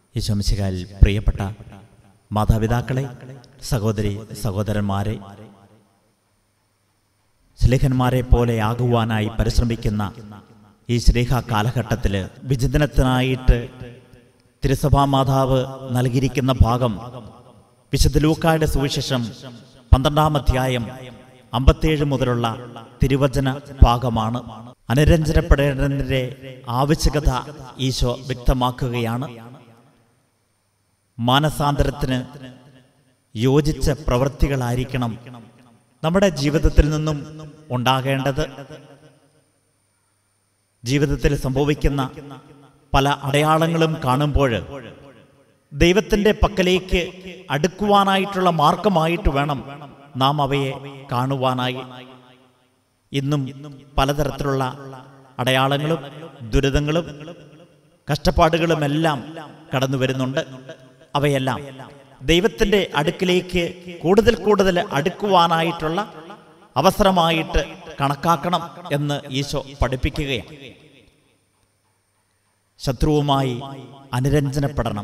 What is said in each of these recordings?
യശോമിശികാൽ പ്രിയപ്പെട്ട മാതാപിതാക്കളെ സഹോദരി സഹോദരന്മാരെ സ്ലേഖന്മാരെ പോലെ ആകുവാനായി പരിശ്രമിക്കുന്ന ഈ ശ്രീഹ കാലഘട്ടത്തിൽ വിചിന്തനത്തിനായിട്ട് തിരുസഭാ മാതാവ് നൽകിയിരിക്കുന്ന ഭാഗം വിശുദ്ധ ലൂക്കായുടെ സുവിശേഷം പന്ത്രണ്ടാം അധ്യായം അമ്പത്തേഴ് മുതലുള്ള തിരുവചന ഭാഗമാണ് അനുരഞ്ജനപ്പെടേണ്ടതിൻ്റെ ആവശ്യകത ഈശോ വ്യക്തമാക്കുകയാണ് മാനസാന്തരത്തിന് യോജിച്ച പ്രവൃത്തികളായിരിക്കണം നമ്മുടെ ജീവിതത്തിൽ നിന്നും ഉണ്ടാകേണ്ടത് ജീവിതത്തിൽ സംഭവിക്കുന്ന പല അടയാളങ്ങളും കാണുമ്പോൾ ദൈവത്തിൻ്റെ പക്കലേക്ക് അടുക്കുവാനായിട്ടുള്ള മാർഗമായിട്ട് വേണം നാം അവയെ കാണുവാനായി ഇന്നും പലതരത്തിലുള്ള അടയാളങ്ങളും ദുരിതങ്ങളും കഷ്ടപ്പാടുകളുമെല്ലാം കടന്നു വരുന്നുണ്ട് അവയെല്ലാം ദൈവത്തിൻ്റെ അടുക്കിലേക്ക് കൂടുതൽ കൂടുതൽ അടുക്കുവാനായിട്ടുള്ള അവസരമായിട്ട് കണക്കാക്കണം എന്ന് ഈശോ പഠിപ്പിക്കുകയാണ് ശത്രുവുമായി അനുരഞ്ജനപ്പെടണം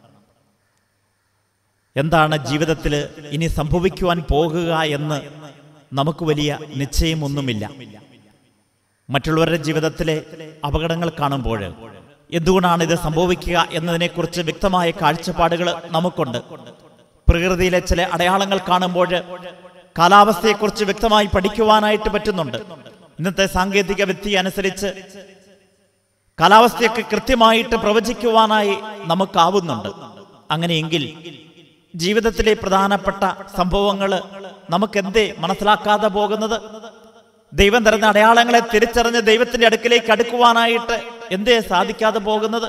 എന്താണ് ജീവിതത്തിൽ ഇനി സംഭവിക്കുവാൻ പോകുക എന്ന് നമുക്ക് വലിയ നിശ്ചയമൊന്നുമില്ല മറ്റുള്ളവരുടെ ജീവിതത്തിലെ അപകടങ്ങൾ കാണുമ്പോൾ എന്തുകൊണ്ടാണ് ഇത് സംഭവിക്കുക എന്നതിനെക്കുറിച്ച് വ്യക്തമായ കാഴ്ചപ്പാടുകൾ നമുക്കുണ്ട് പ്രകൃതിയിലെ ചില അടയാളങ്ങൾ കാണുമ്പോൾ കാലാവസ്ഥയെക്കുറിച്ച് വ്യക്തമായി പഠിക്കുവാനായിട്ട് പറ്റുന്നുണ്ട് ഇന്നത്തെ സാങ്കേതിക വിദ്യ അനുസരിച്ച് കാലാവസ്ഥയൊക്കെ കൃത്യമായിട്ട് പ്രവചിക്കുവാനായി നമുക്കാവുന്നുണ്ട് അങ്ങനെയെങ്കിൽ ജീവിതത്തിലെ പ്രധാനപ്പെട്ട സംഭവങ്ങൾ നമുക്കെന്തേ മനസ്സിലാക്കാതെ പോകുന്നത് ദൈവം തരുന്ന അടയാളങ്ങളെ തിരിച്ചറിഞ്ഞ് ദൈവത്തിന്റെ അടുക്കിലേക്ക് അടുക്കുവാനായിട്ട് എന്തേ സാധിക്കാതെ പോകുന്നത്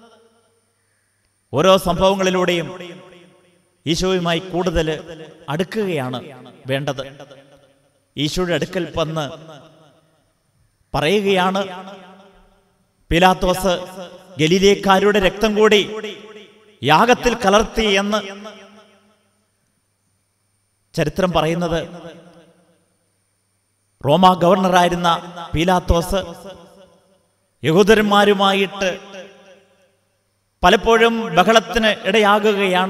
ഓരോ സംഭവങ്ങളിലൂടെയും ഈശോയുമായി കൂടുതൽ അടുക്കുകയാണ് വേണ്ടത് ഈശോയുടെ അടുക്കൽ വന്ന് പറയുകയാണ് പിലാത്തോസ് ഗലീലേക്കാരുടെ രക്തം കൂടി യാഗത്തിൽ കലർത്തി എന്ന് ചരിത്രം പറയുന്നത് റോമ ഗവർണറായിരുന്ന പീലാത്തോസ് യഹൂദന്മാരുമായിട്ട് പലപ്പോഴും ബഹളത്തിന് ഇടയാകുകയാണ്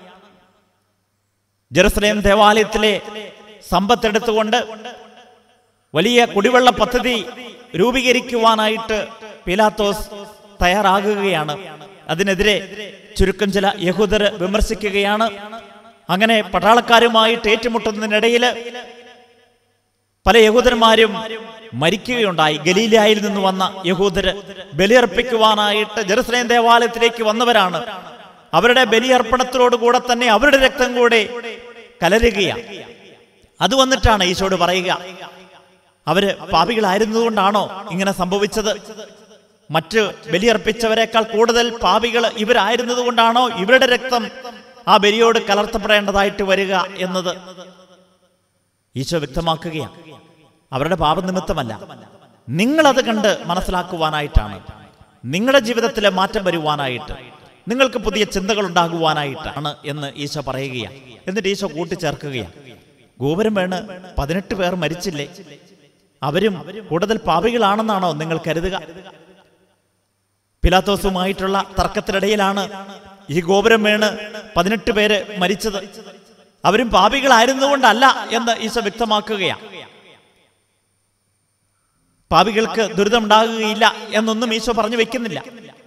ജെറുസലേം ദേവാലയത്തിലെ സമ്പത്തെടുത്തുകൊണ്ട് വലിയ കുടിവെള്ള പദ്ധതി രൂപീകരിക്കുവാനായിട്ട് പീലാത്തോസ് തയ്യാറാകുകയാണ് അതിനെതിരെ ചുരുക്കം ചില യഹൂദർ വിമർശിക്കുകയാണ് അങ്ങനെ പട്ടാളക്കാരുമായിട്ട് ഏറ്റുമുട്ടുന്നതിനിടയിൽ പല യഹൂദന്മാരും മരിക്കുകയുണ്ടായി ഗലീലയിൽ നിന്ന് വന്ന യഹൂദര് ബലിയർപ്പിക്കുവാനായിട്ട് ജെറുസലേം ദേവാലയത്തിലേക്ക് വന്നവരാണ് അവരുടെ ബലിയർപ്പണത്തിനോടുകൂടെ തന്നെ അവരുടെ രക്തം കൂടെ കലരുകയാണ് അത് വന്നിട്ടാണ് ഈശോട് പറയുക അവര് പാപികളായിരുന്നതുകൊണ്ടാണോ ഇങ്ങനെ സംഭവിച്ചത് മറ്റ് ബലിയർപ്പിച്ചവരെക്കാൾ കൂടുതൽ പാപികൾ ഇവരായിരുന്നത് കൊണ്ടാണോ ഇവരുടെ രക്തം ആ ബലിയോട് കലർത്തപ്പെടേണ്ടതായിട്ട് വരിക എന്നത് ഈശോ വ്യക്തമാക്കുകയാണ് അവരുടെ പാപനിമിത്തമല്ല നിങ്ങളത് കണ്ട് മനസ്സിലാക്കുവാനായിട്ടാണ് നിങ്ങളുടെ ജീവിതത്തിലെ മാറ്റം വരുവാനായിട്ട് നിങ്ങൾക്ക് പുതിയ ചിന്തകൾ ഉണ്ടാകുവാനായിട്ടാണ് എന്ന് ഈശോ പറയുകയാണ് എന്നിട്ട് ഈശോ കൂട്ടിച്ചേർക്കുകയാണ് ഗോപുരം വീണ് പതിനെട്ട് പേർ മരിച്ചില്ലേ അവരും കൂടുതൽ പാപികളാണെന്നാണോ നിങ്ങൾ കരുതുക പിലാത്തോസുമായിട്ടുള്ള തർക്കത്തിനിടയിലാണ് ഈ ഗോപുരം വീണ് പതിനെട്ട് പേര് മരിച്ചത് അവരും പാപികളായിരുന്നുകൊണ്ടല്ല എന്ന് ഈശോ വ്യക്തമാക്കുകയാണ് പാപികൾക്ക് ദുരിതമുണ്ടാകുകയില്ല എന്നൊന്നും ഈശോ പറഞ്ഞു വെക്കുന്നില്ല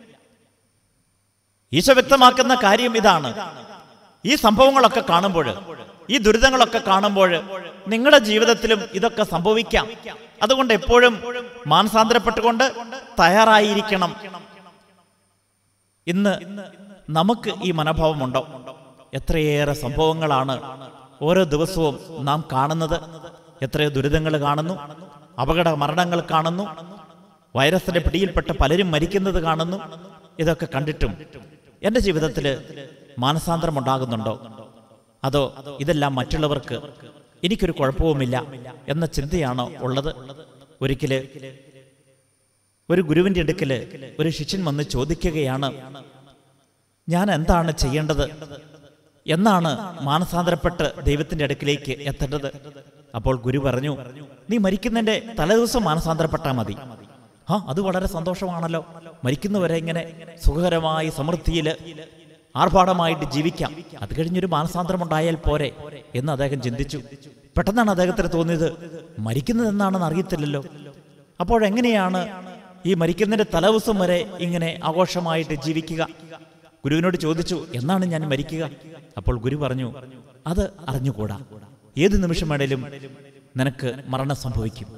ഈശോ വ്യക്തമാക്കുന്ന കാര്യം ഇതാണ് ഈ സംഭവങ്ങളൊക്കെ കാണുമ്പോൾ ഈ ദുരിതങ്ങളൊക്കെ കാണുമ്പോൾ നിങ്ങളുടെ ജീവിതത്തിലും ഇതൊക്കെ സംഭവിക്കാം അതുകൊണ്ട് എപ്പോഴും മാനസാന്തരപ്പെട്ടുകൊണ്ട് തയ്യാറായിരിക്കണം ഇന്ന് നമുക്ക് ഈ മനോഭാവമുണ്ടോ എത്രയേറെ സംഭവങ്ങളാണ് ഓരോ ദിവസവും നാം കാണുന്നത് എത്രയോ ദുരിതങ്ങൾ കാണുന്നു അപകട മരണങ്ങൾ കാണുന്നു വൈറസിന്റെ പിടിയിൽപ്പെട്ട് പലരും മരിക്കുന്നത് കാണുന്നു ഇതൊക്കെ കണ്ടിട്ടും എൻ്റെ ജീവിതത്തിൽ മാനസാന്തരം ഉണ്ടാകുന്നുണ്ടോ അതോ ഇതെല്ലാം മറ്റുള്ളവർക്ക് എനിക്കൊരു കുഴപ്പവുമില്ല എന്ന ചിന്തയാണോ ഉള്ളത് ഒരിക്കല് ഒരു ഗുരുവിന്റെ അടുക്കല് ഒരു ശിഷ്യൻ വന്ന് ചോദിക്കുകയാണ് ഞാൻ എന്താണ് ചെയ്യേണ്ടത് എന്നാണ് മാനസാന്തരപ്പെട്ട് ദൈവത്തിന്റെ അടുക്കിലേക്ക് എത്തേണ്ടത് അപ്പോൾ ഗുരു പറഞ്ഞു നീ മരിക്കുന്നതിന്റെ തലേദിവസം മാനസാന്തരപ്പെട്ടാൽ മതി ആ അത് വളരെ സന്തോഷമാണല്ലോ മരിക്കുന്നവരെ ഇങ്ങനെ സുഖകരമായി സമൃദ്ധിയിൽ ആർഭാടമായിട്ട് ജീവിക്കാം അത് കഴിഞ്ഞൊരു മാനസാന്തരമുണ്ടായാൽ പോരെ എന്ന് അദ്ദേഹം ചിന്തിച്ചു പെട്ടെന്നാണ് അദ്ദേഹത്തിന് തോന്നിയത് മരിക്കുന്നത് എന്താണെന്ന് അറിയത്തില്ലല്ലോ അപ്പോഴെങ്ങനെയാണ് ഈ മരിക്കുന്നതിന്റെ തലേദിവസം വരെ ഇങ്ങനെ ആഘോഷമായിട്ട് ജീവിക്കുക ഗുരുവിനോട് ചോദിച്ചു എന്നാണ് ഞാൻ മരിക്കുക അപ്പോൾ ഗുരു പറഞ്ഞു അത് അറിഞ്ഞുകൂടാ ഏത് നിമിഷം വേണേലും നിനക്ക് മരണം സംഭവിക്കും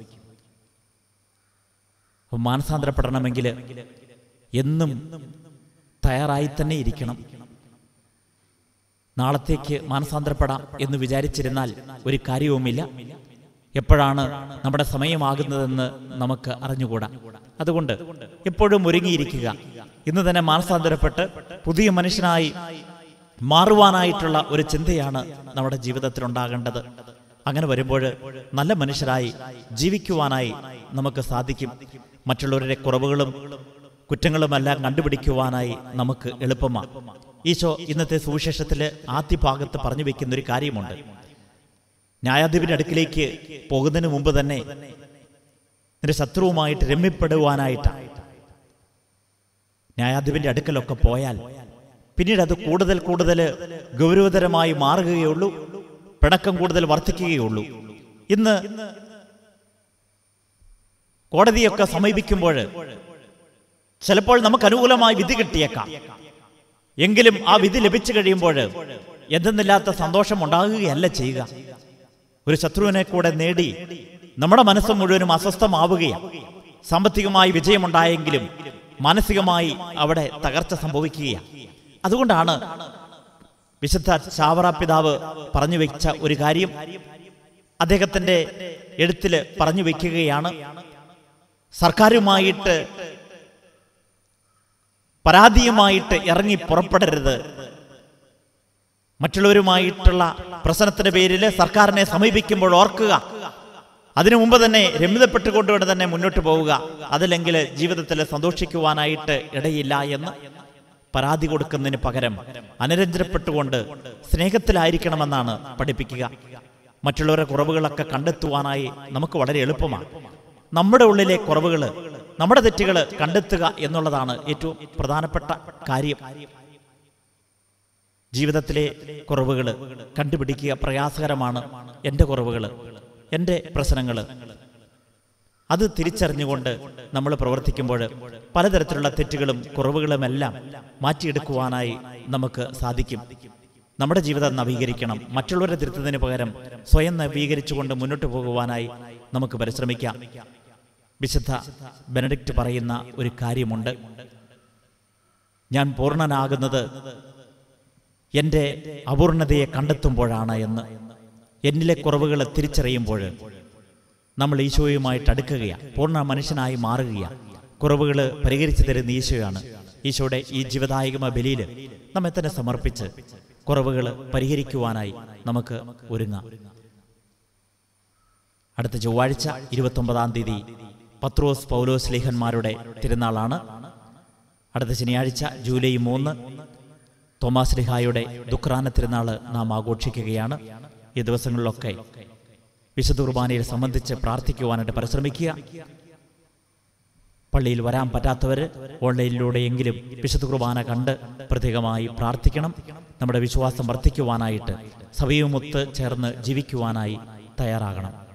അപ്പൊ മാനസാന്തരപ്പെടണമെങ്കിൽ എന്നും തയ്യാറായി തന്നെ ഇരിക്കണം നാളത്തേക്ക് മാനസാന്തരപ്പെടാം എന്ന് വിചാരിച്ചിരുന്നാൽ ഒരു കാര്യവുമില്ല എപ്പോഴാണ് നമ്മുടെ സമയമാകുന്നതെന്ന് നമുക്ക് അറിഞ്ഞുകൂടാ അതുകൊണ്ട് എപ്പോഴും ഒരുങ്ങിയിരിക്കുക ഇന്ന് തന്നെ മാനസാന്തരപ്പെട്ട് പുതിയ മനുഷ്യനായി മാറുവാനായിട്ടുള്ള ഒരു ചിന്തയാണ് നമ്മുടെ ജീവിതത്തിൽ ഉണ്ടാകേണ്ടത് അങ്ങനെ വരുമ്പോൾ നല്ല മനുഷ്യരായി ജീവിക്കുവാനായി നമുക്ക് സാധിക്കും മറ്റുള്ളവരുടെ കുറവുകളും കുറ്റങ്ങളുമെല്ലാം കണ്ടുപിടിക്കുവാനായി നമുക്ക് എളുപ്പമാണ് ഈശോ ഇന്നത്തെ സുവിശേഷത്തിലെ ആദ്യ ഭാഗത്ത് പറഞ്ഞു വെക്കുന്ന ഒരു കാര്യമുണ്ട് ന്യായാധിപന്റെ അടുക്കിലേക്ക് പോകുന്നതിന് മുമ്പ് തന്നെ നിന്റെ ശത്രുവുമായിട്ട് രമ്യപ്പെടുവാനായിട്ടാണ് ന്യായാധിപന്റെ അടുക്കലൊക്കെ പോയാൽ പിന്നീട് അത് കൂടുതൽ കൂടുതൽ ഗൗരവതരമായി മാറുകയുള്ളൂ പിണക്കം കൂടുതൽ വർദ്ധിക്കുകയുള്ളൂ ഇന്ന് കോടതിയൊക്കെ സമീപിക്കുമ്പോൾ ചിലപ്പോൾ നമുക്ക് അനുകൂലമായി വിധി കിട്ടിയേക്കാം എങ്കിലും ആ വിധി ലഭിച്ചു കഴിയുമ്പോൾ എന്തെന്നില്ലാത്ത സന്തോഷം ഉണ്ടാകുകയല്ല ചെയ്യുക ഒരു ശത്രുവിനെ കൂടെ നേടി നമ്മുടെ മനസ്സ് മുഴുവനും അസ്വസ്ഥമാവുകയാണ് സാമ്പത്തികമായി വിജയമുണ്ടായെങ്കിലും മാനസികമായി അവിടെ തകർച്ച സംഭവിക്കുകയാണ് അതുകൊണ്ടാണ് വിശുദ്ധ ചാവറ പിതാവ് പറഞ്ഞു വെച്ച ഒരു കാര്യം അദ്ദേഹത്തിന്റെ എഴുത്തില് പറഞ്ഞു വെക്കുകയാണ് സർക്കാരുമായിട്ട് പരാതിയുമായിട്ട് ഇറങ്ങി പുറപ്പെടരുത് മറ്റുള്ളവരുമായിട്ടുള്ള പ്രശ്നത്തിന്റെ പേരിൽ സർക്കാരിനെ സമീപിക്കുമ്പോൾ ഓർക്കുക അതിനു മുമ്പ് തന്നെ രമ്യതപ്പെട്ടുകൊണ്ടുകൊണ്ട് തന്നെ മുന്നോട്ട് പോവുക അതല്ലെങ്കിൽ ജീവിതത്തിൽ സന്തോഷിക്കുവാനായിട്ട് ഇടയില്ല എന്ന് പരാതി കൊടുക്കുന്നതിന് പകരം അനുരഞ്ജനപ്പെട്ടുകൊണ്ട് സ്നേഹത്തിലായിരിക്കണമെന്നാണ് പഠിപ്പിക്കുക മറ്റുള്ളവരുടെ കുറവുകളൊക്കെ കണ്ടെത്തുവാനായി നമുക്ക് വളരെ എളുപ്പമാണ് നമ്മുടെ ഉള്ളിലെ കുറവുകൾ നമ്മുടെ തെറ്റുകൾ കണ്ടെത്തുക എന്നുള്ളതാണ് ഏറ്റവും പ്രധാനപ്പെട്ട കാര്യം ജീവിതത്തിലെ കുറവുകൾ കണ്ടുപിടിക്കുക പ്രയാസകരമാണ് എൻ്റെ കുറവുകൾ എൻ്റെ പ്രശ്നങ്ങൾ അത് തിരിച്ചറിഞ്ഞുകൊണ്ട് നമ്മൾ പ്രവർത്തിക്കുമ്പോൾ പലതരത്തിലുള്ള തെറ്റുകളും കുറവുകളുമെല്ലാം മാറ്റിയെടുക്കുവാനായി നമുക്ക് സാധിക്കും നമ്മുടെ ജീവിതം നവീകരിക്കണം മറ്റുള്ളവരെ തിരുത്തുന്നതിന് പകരം സ്വയം നവീകരിച്ചുകൊണ്ട് മുന്നോട്ട് പോകുവാനായി നമുക്ക് പരിശ്രമിക്കാം വിശുദ്ധ ബെനഡിക്റ്റ് പറയുന്ന ഒരു കാര്യമുണ്ട് ഞാൻ പൂർണ്ണനാകുന്നത് എൻ്റെ അപൂർണതയെ കണ്ടെത്തുമ്പോഴാണ് എന്ന് എന്നിലെ കുറവുകൾ തിരിച്ചറിയുമ്പോൾ നമ്മൾ ഈശോയുമായിട്ട് അടുക്കുകയാണ് പൂർണ്ണ മനുഷ്യനായി മാറുകയാണ് കുറവുകൾ പരിഹരിച്ചു തരുന്ന ഈശോയാണ് ഈശോയുടെ ഈ ജീവദായകമ ബലിയിൽ നമ്മെ തന്നെ സമർപ്പിച്ച് കുറവുകൾ പരിഹരിക്കുവാനായി നമുക്ക് ഒരുങ്ങാം അടുത്ത ചൊവ്വാഴ്ച ഇരുപത്തൊമ്പതാം തീയതി പത്രോസ് പൗലോസ് ലേഖന്മാരുടെ തിരുനാളാണ് അടുത്ത ശനിയാഴ്ച ജൂലൈ മൂന്ന് തോമാസ് ലിഹായുടെ ദുഃഖ്രാന തിരുനാള് നാം ആഘോഷിക്കുകയാണ് ഈ ദിവസങ്ങളിലൊക്കെ വിശുദ്ധ കുർബാനയെ സംബന്ധിച്ച് പ്രാർത്ഥിക്കുവാനായിട്ട് പരിശ്രമിക്കുക പള്ളിയിൽ വരാൻ പറ്റാത്തവർ ഓൺലൈനിലൂടെയെങ്കിലും വിശുദ്ധ കുർബാന കണ്ട് പ്രത്യേകമായി പ്രാർത്ഥിക്കണം നമ്മുടെ വിശ്വാസം വർദ്ധിക്കുവാനായിട്ട് സഭയുമൊത്ത് ചേർന്ന് ജീവിക്കുവാനായി തയ്യാറാകണം